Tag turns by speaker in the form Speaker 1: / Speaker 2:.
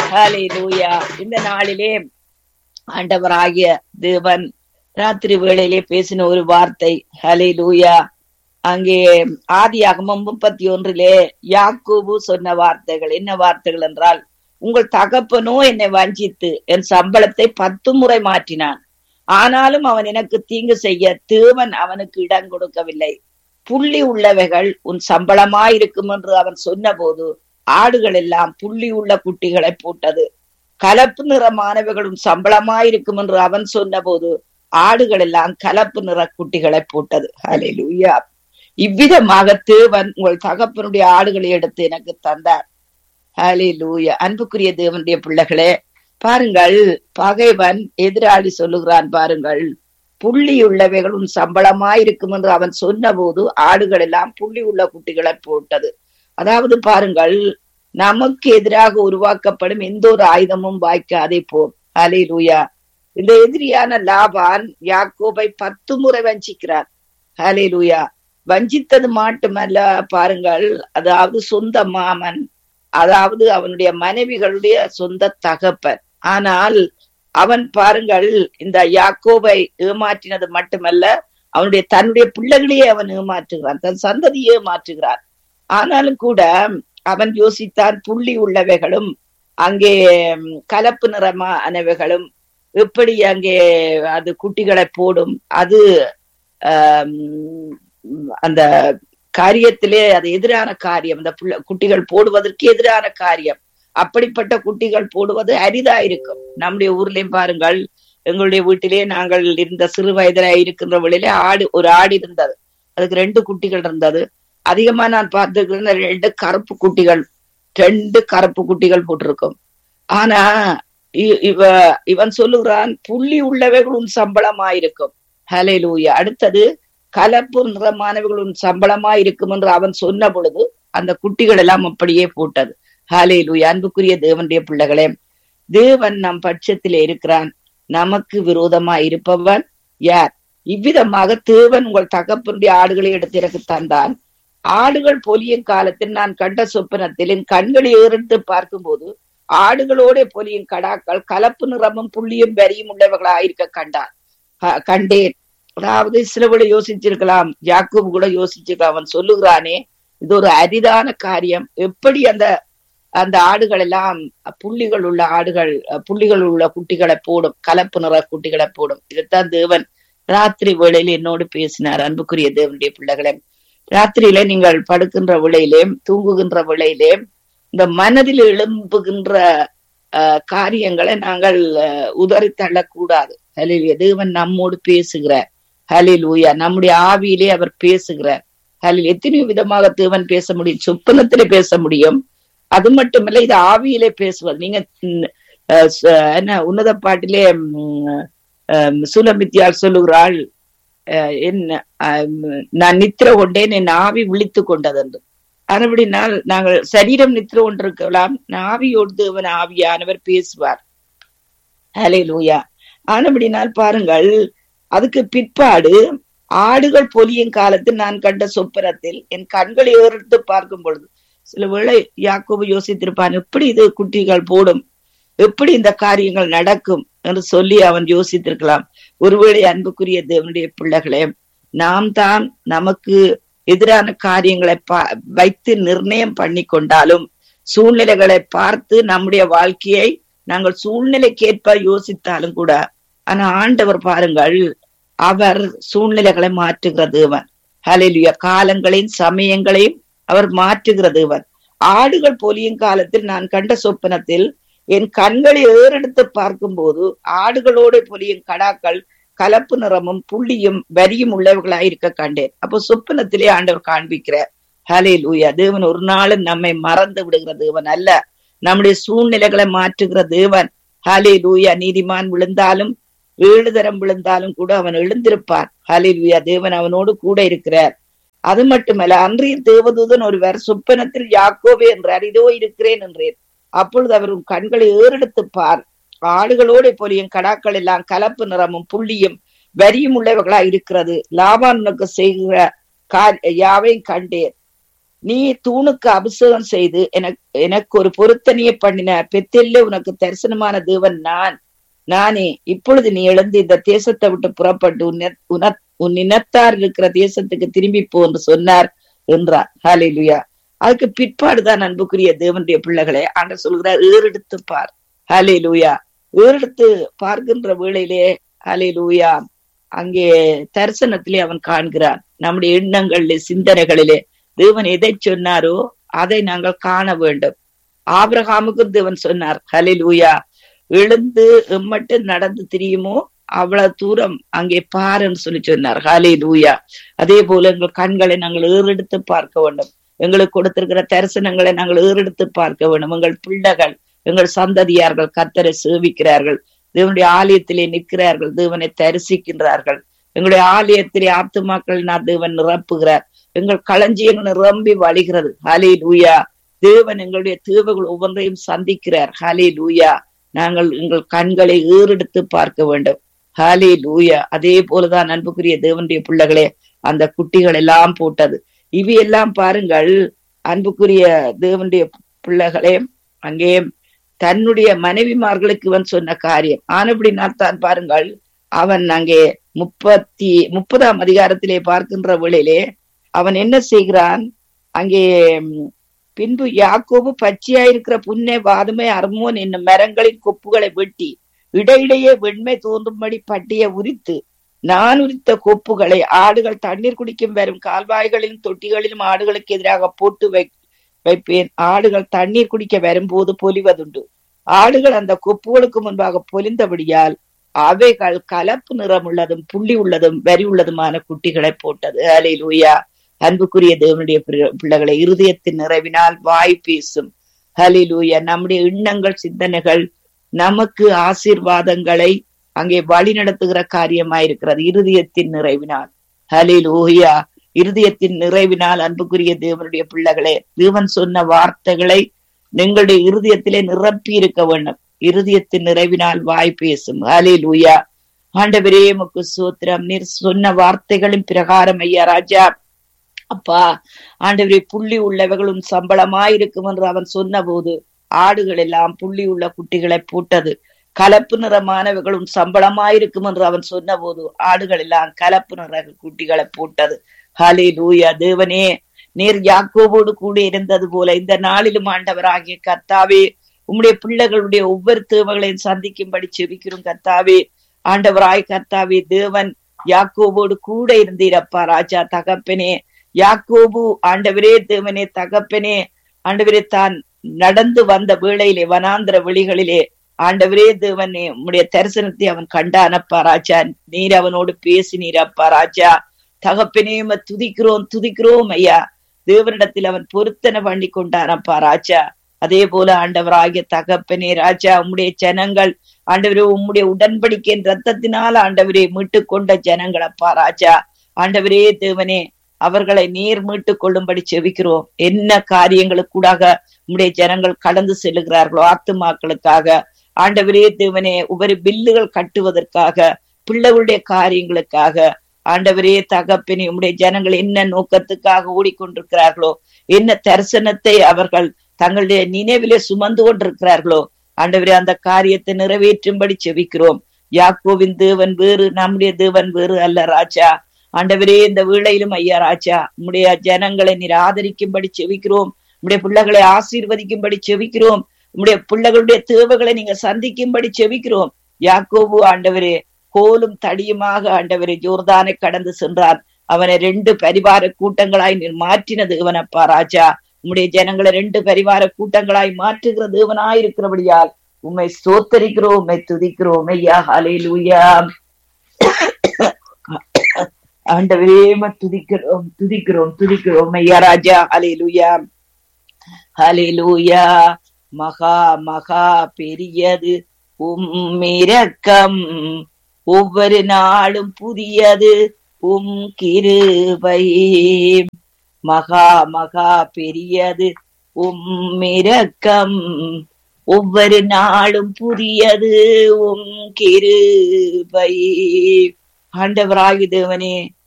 Speaker 1: ஹalleluya இந்த நாளிலே ஆண்டவராகிய தேவன் ராத்திரி வேளையிலே பேசின ஒரு வார்த்தை ஹalleluya அங்கே ஆதியாகமம் முப்பத்தி ஒன்றிலே யாக்கோபு சொன்ன வார்த்தைகள் என்ன வார்த்தைகள் என்றால் உங்கள் தகப்பனோ என்னை வஞ்சித்து என் சம்பளத்தை பத்து முறை மாற்றினான் ஆனாலும் அவன் எனக்கு தீங்கு செய்ய தேவன் அவனுக்கு இடம் கொடுக்கவில்லை புள்ளி உள்ளவைகள் உன் சம்பளமாயிருக்கும் என்று அவன் சொன்னபோது ஆடுகள் எல்லாம் புள்ளி உள்ள குட்டிகளை போட்டது கலப்பு நிறமானவைகளும் சம்பளமாயிருக்கும் என்று அவன் சொன்னபோது ஆடுகள் எல்லாம் கலப்பு நிற குட்டிகளை போட்டது ஹalleluya இவ்விதமாக தேவன் உங்கள் தகப்பனுடைய ஆடுகளை எடுத்து எனக்கு தந்தார் ஹalleluya அன்புக்குரிய தேவனுடைய பிள்ளைகளே பாருங்கள் பகைவன் எதிராளி சொல்லுகிறான் பாருங்கள் புள்ளி உள்ளவைகளும் சம்பளமாயிருக்கும் என்று அவன் சொன்னபோது ஆடுகள் எல்லாம் புள்ளி உள்ள குட்டிகளை போட்டது அதாவது பாருங்கள் நமக்கு எதிராக உருவாக்கப்படும் எந்த ஒரு ஆயுதமும் வாய்க்காதே போர் ஹalleluya இந்த எதிரியான லாபான் யாக்கோபை பத்து முறை வஞ்சிக்கிறார் ஹalleluya வஞ்சித்தது மட்டுமல்ல பாருங்கள் அதாவது சொந்த மாமன் அதாவது அவனுடைய மனைவிகளுடைய சொந்த தகப்பன் ஆனால் அவன் பாருங்கள் இந்த யாக்கோபை ஏமாற்றினது மட்டுமல்ல அவனுடைய தன்னுடைய பிள்ளைகளையே அவன் ஏமாற்றுகிறான் தன் சந்ததியே ஏமாற்றுகிறான் ஆனாலும் கூட அவன் யோசித்தான் புள்ளி உள்ளவைகளும் அங்கே கலப்பு நிறமானவைகளும் எப்படி அங்கே அது குட்டிகளை போடும் அது அந்த காரியத்திலே அது எதிரான காரியம் இந்த குட்டிகள் போடுவதற்கு எதிரான காரியம் அப்படிப்பட்ட குட்டிகள் போடுவது அரிதா இருக்கும் நம்முடைய ஊர்லயும் பாருங்கள் எங்களுடைய வீட்டிலே நாங்கள் இருந்த சிறு வயதுல இருக்கின்ற வழியிலே ஆடு ஒரு ஆடு இருந்தது அதுக்கு ரெண்டு குட்டிகள் இருந்தது அதிகமா நான் பார்த்துருக்கிற ரெண்டு கருப்பு குட்டிகள் ரெண்டு கருப்பு குட்டிகள் போட்டிருக்கும் ஆனா இவ இவன் சொல்லுகிறான் புள்ளி உள்ளவைகளும் சம்பளமாயிருக்கும் ஹலே லூயா அடுத்தது கலப்பு நிறமானவர்களும் சம்பளமா இருக்கும் என்று அவன் சொன்ன பொழுது அந்த குட்டிகள் எல்லாம் அப்படியே போட்டது ஹாலே லூயா அன்புக்குரிய தேவனுடைய பிள்ளைகளே தேவன் நம் பட்சத்திலே இருக்கிறான் நமக்கு விரோதமா இருப்பவன் யார் இவ்விதமாக தேவன் உங்கள் தகப்பனுடைய ஆடுகளை எடுத்து எனக்கு தந்தான் ஆடுகள் பொலியும் காலத்தில் நான் கண்ட சொப்பனத்தில் என் கண்களை ஏறிட்டு பார்க்கும்போது ஆடுகளோட பொலியும் கடாக்கள் கலப்பு நிறமும் புள்ளியும் வரியும் உள்ளவர்களாயிருக்க கண்டான் கண்டேன் அதாவது சில விட யோசிச்சிருக்கலாம் ஜாக்கூப் கூட யோசிச்சிருக்கலாம் அவன் சொல்லுகிறானே இது ஒரு அரிதான காரியம் எப்படி அந்த அந்த ஆடுகள் எல்லாம் புள்ளிகள் உள்ள ஆடுகள் புள்ளிகள் உள்ள குட்டிகளை போடும் கலப்பு நிற குட்டிகளை போடும் இதைத்தான் தேவன் ராத்திரி வேளையில என்னோடு பேசினார் அன்புக்குரிய தேவனுடைய பிள்ளைகளே ராத்திரியில நீங்கள் படுக்கின்ற விளையிலே தூங்குகின்ற விளையிலே இந்த மனதில் எழும்புகின்ற காரியங்களை நாங்கள் உதறி தள்ளக்கூடாது ஹலிலிய தேவன் நம்மோடு பேசுகிறார் ஹலில் ஊயா நம்முடைய ஆவியிலே அவர் பேசுகிறார் ஹலில் எத்தனையோ விதமாக தேவன் பேச முடியும் சொப்பனத்திலே பேச முடியும் அது மட்டுமல்ல இது ஆவியிலே பேசுவது நீங்க என்ன உன்னத பாட்டிலே சுலமித்தியால் சொல்லுகிறாள் என்ன நான் நித்திர கொண்டேன் என் ஆவி விழித்து கொண்டதென்று அதுபடினால் நாங்கள் சரீரம் நித்திர கொண்டிருக்கலாம் ஆவியோடு தேவன் ஆவியானவர் பேசுவார் ஹலே லூயா ஆனபடினால் பாருங்கள் அதுக்கு பிற்பாடு ஆடுகள் பொலியும் காலத்தில் நான் கண்ட சொப்பனத்தில் என் கண்களை ஏறிட்டு பார்க்கும் பொழுது சில வேளை யாக்கோபு யோசித்திருப்பான் எப்படி இது குட்டிகள் போடும் எப்படி இந்த காரியங்கள் நடக்கும் என்று சொல்லி அவன் யோசித்திருக்கலாம் ஒருவேளை அன்புக்குரிய தேவனுடைய பிள்ளைகளே நாம் தான் நமக்கு எதிரான காரியங்களை வைத்து நிர்ணயம் பண்ணி கொண்டாலும் சூழ்நிலைகளை பார்த்து நம்முடைய வாழ்க்கையை நாங்கள் சூழ்நிலைக்கேற்ப யோசித்தாலும் கூட ஆனா ஆண்டவர் பாருங்கள் அவர் சூழ்நிலைகளை மாற்றுகிற தேவன் ஹலிலுய காலங்களையும் சமயங்களையும் அவர் மாற்றுகிற தேவன் ஆடுகள் பொலியும் காலத்தில் நான் கண்ட சொப்பனத்தில் என் கண்களை ஏறெடுத்து பார்க்கும் போது ஆடுகளோடு பொலியும் கடாக்கள் கலப்பு நிறமும் புள்ளியும் வரியும் உள்ளவர்களாய் இருக்க கண்டேன் அப்போ சொப்பனத்திலே ஆண்டவர் காண்பிக்கிறார் ஹலே லூயா தேவன் ஒரு நாளும் நம்மை மறந்து விடுகிற தேவன் அல்ல நம்முடைய சூழ்நிலைகளை மாற்றுகிற தேவன் ஹலே லூயா நீதிமான் விழுந்தாலும் ஏழு தரம் விழுந்தாலும் கூட அவன் எழுந்திருப்பான் ஹலே லூயா தேவன் அவனோடு கூட இருக்கிறார் அது மட்டுமல்ல அன்றைய தேவதூதன் ஒருவர் சொப்பனத்தில் யாக்கோவே என்றார் இதோ இருக்கிறேன் என்றேன் அப்பொழுது அவர் கண்களை ஏறெடுத்து பார் ஆடுகளோட போலியும் கடாக்கள் எல்லாம் கலப்பு நிறமும் புள்ளியும் வரியும் உள்ளவர்களா இருக்கிறது லாபானுக்கு செய்கிற யாவையும் கண்டேன் நீ தூணுக்கு அபிஷேகம் செய்து எனக்கு எனக்கு ஒரு பொருத்தனையை பண்ணின பெத்தெல்ல உனக்கு தரிசனமான தேவன் நான் நானே இப்பொழுது நீ எழுந்து இந்த தேசத்தை விட்டு புறப்பட்டு உன் நெ- உன- உன் இனத்தார் இருக்கிற தேசத்துக்கு திரும்பி போ என்று சொன்னார் என்றார் ஹalleluya அதுக்கு பிற்பாடுதான் அன்புக்குரிய தேவனுடைய பிள்ளைகளே ஆண்டவர் சொல்கிறார் ஏறெடுத்து பார் ஹalleluya ஏறெடுத்து பார்க்கின்ற வேளையிலே ஹalleluya அங்கே தரிசனத்திலே அவன் காண்கிறான் நம்முடைய எண்ணங்களிலே சிந்தனைகளிலே தேவன் எதை சொன்னாரோ அதை நாங்கள் காண வேண்டும் ஆபிரகாமுக்கும் தேவன் சொன்னார் ஹalleluya எழுந்து எம்மட்டு நடந்து திரியுமோ அவ்வளவு தூரம் அங்கே பாருன்னு சொல்லி சொன்னார் ஹாலே லூயா அதே போல எங்கள் கண்களை நாங்கள் ஏறெடுத்து பார்க்க வேண்டும் எங்களுக்கு கொடுத்திருக்கிற தரிசனங்களை நாங்கள் ஏறெடுத்து பார்க்க வேண்டும் எங்கள் பிள்ளைகள் எங்கள் சந்ததியார்கள் கத்தரை சேவிக்கிறார்கள் தேவனுடைய ஆலயத்திலே நிற்கிறார்கள் தேவனை தரிசிக்கின்றார்கள் எங்களுடைய ஆலயத்திலே ஆத்துமாக்கள் நான் தேவன் நிரப்புகிறார் எங்கள் களஞ்சியங்கள் நிரம்பி வழிகிறது ஹலே லூயா தேவன் எங்களுடைய தேவைகள் ஒவ்வொன்றையும் சந்திக்கிறார் ஹலே லூயா நாங்கள் எங்கள் கண்களை ஏறெடுத்து பார்க்க வேண்டும் ஹாலே லூயா அதே போலதான் அன்புக்குரிய தேவனுடைய பிள்ளைகளே அந்த குட்டிகள் எல்லாம் போட்டது இவையெல்லாம் பாருங்கள் அன்புக்குரிய தேவனுடைய பிள்ளைகளே அங்கே தன்னுடைய மனைவிமார்களுக்கு இவன் சொன்ன காரியம் ஆனப்படினால் தான் பாருங்கள் அவன் அங்கே முப்பத்தி முப்பதாம் அதிகாரத்திலே பார்க்கின்ற வேளையிலே அவன் என்ன செய்கிறான் அங்கே ம், பின்பு யாக்கோபு பச்சையாயிருக்கிற புன்னை வாதுமை அர்மோன் என்னும் மரங்களின் கொப்புகளை வெட்டி இடையிடையே வெண்மை தோன்றும்படி பட்டியை உரித்து நான் உரித்த கொப்புகளை ஆடுகள் தண்ணீர் குடிக்கும் வரும் கால்வாய்களிலும் தொட்டிகளிலும் ஆடுகளுக்கு எதிராக போட்டு வை வைப்பேன் ஆடுகள் தண்ணீர் குடிக்க வரும்போது பொலிவதுண்டு ஆடுகள் அந்த கொப்புகளுக்கு முன்பாக பொலிந்தபடியால் அவைகள் கலப்பு நிறமுள்ளதும் புள்ளி உள்ளதும் வரி உள்ளதுமான குட்டிகளை போட்டது அலையிலூயா அன்புக்குரிய தேவனுடைய பிள்ளை- பிள்ளைகளை இருதயத்தின் நிறைவினால் வாய் பேசும் ஹலிலூயா நம்முடைய எண்ணங்கள் சிந்தனைகள் நமக்கு ஆசீர்வாதங்களை அங்கே வழி நடத்துகிற காரியமாயிருக்கிறது இருதயத்தின் நிறைவினால் ஹலிலூயா இருதயத்தின் நிறைவினால் அன்புக்குரிய தேவனுடைய பிள்ளைகளே தேவன் சொன்ன வார்த்தைகளை எங்களுடைய இருதயத்திலே நிரப்பி இருக்க வேண்டும் இருதயத்தின் நிறைவினால் வாய் பேசும் ஹலிலூயா ஆண்டவரே முக்கு சூத்திரம் நீர் சொன்ன வார்த்தைகளின் பிரகாரம் ஐயா ராஜா அப்பா ஆண்டவரே புள்ளி உள்ளவைகளும் சம்பளமாயிருக்கும் என்று அவன் சொன்னபோது ஆடுகள் எல்லாம் புள்ளி உள்ள குட்டிகளை போட்டது கலப்பு நிறமானவைகளும் சம்பளமாயிருக்கும் என்று அவன் சொன்னபோது ஆடுகள் எல்லாம் கலப்பு நிற குட்டிகளை போட்டது ஹலே லூயா தேவனே நீர் யாக்கோவோடு கூட இருந்தது போல இந்த நாளிலும் ஆண்டவராகிய கர்த்தாவே உம்முடைய பிள்ளைகளுடைய ஒவ்வொரு தேவைகளையும் சந்திக்கும்படி செபிக்கிறோம் கர்த்தாவே ஆண்டவராய் கர்த்தாவே தேவன் யாக்கோவோடு கூட இருந்தீரப்பா ராஜா தகப்பனே யாக்கோபு ஆண்டவரே தேவனே தகப்பனே ஆண்டவரே தான் நடந்து வந்த வேளையிலே வனாந்திர வெளிகளிலே ஆண்டவரே தேவனே உம்முடைய தரிசனத்தை அவன் கண்டானப்பா ராஜா நீர் அவனோடு பேசினீரப்பா ராஜா தகப்பனே உம்மை துதிக்கிறோம் துதிக்கிறோம் ஐயா தேவனிடத்தில் அவன் பொருத்தனை பண்ணி கொண்டானப்பா ராஜா அதே போல ஆண்டவராகிய தகப்பனே ராஜா உம்முடைய ஜனங்கள் ஆண்டவரே உம்முடைய உடன்படிக்கையின் ரத்தத்தினால் ஆண்டவரே மீட்டு கொண்ட ஜனங்கள் அப்பா ராஜா ஆண்டவரே தேவனே அவர்களை நீர் மீட்டு கொள்ளும்படி செவிக்கிறோம் என்ன காரியங்களுக்கூடாக உம்முடைய ஜனங்கள் கடந்து செல்லுகிறார்களோ ஆத்துமாக்களுக்காக ஆண்டவரே தேவனே ஒவ்வொரு பில்லுகள் கட்டுவதற்காக பிள்ளைகளுடைய காரியங்களுக்காக ஆண்டவரே தகப்பனே உம்முடைய ஜனங்கள் என்ன நோக்கத்துக்காக ஓடிக்கொண்டிருக்கிறார்களோ என்ன தரிசனத்தை அவர்கள் தங்களுடைய நினைவிலே சுமந்து கொண்டிருக்கிறார்களோ ஆண்டவரே அந்த காரியத்தை நிறைவேற்றும்படி செவிக்கிறோம் யாக்கோவின் தேவன் வேறு நம்முடைய தேவன் வேறு அல்ல ராஜா ஆண்டவரே இந்த வேளையிலும் ஐயா ராஜா உம்முடைய ஜனங்களை நீர் ஆதரிக்கும்படி செவிக்கிறோம் உம்முடைய பிள்ளைகளை ஆசீர்வதிக்கும்படி செவிக்கிறோம் உம்முடைய பிள்ளைகளுடைய தேவைகளை நீங்க சந்திக்கும்படி செவிக்கிறோம் யாக்கோபு ஆண்டவரே கோலும் தடியுமாக ஆண்டவரே ஜோர்தானை கடந்து சென்றான் அவனை ரெண்டு பரிவார கூட்டங்களாய் நீர் மாற்றின தேவனப்பா ராஜா உம்முடைய ஜனங்களை ரெண்டு பரிவார கூட்டங்களாய் மாற்றுகிற தேவனாய் இருக்கிறபடியால் உம்மை ஸ்தோத்தரிக்கிறோம் உம்மை துதிக்கிறோம் ஐயா ஹalleluya ஆண்டவரே உம்மை துதிக்கிறோம் துதிக்கிறோம் துதிக்கிறோம் ஐயா ராஜா ஹalleluya ஹalleluya மகா மகா பெரியது உம் இரக்கம் ஒவ்வொரு நாளும் புதியது உம் கிருபை மகா மகா பெரியது உம் இரக்கம் ஒவ்வொரு நாளும் புதியது உம் கிருபை ஆண்டவராகி தேவனே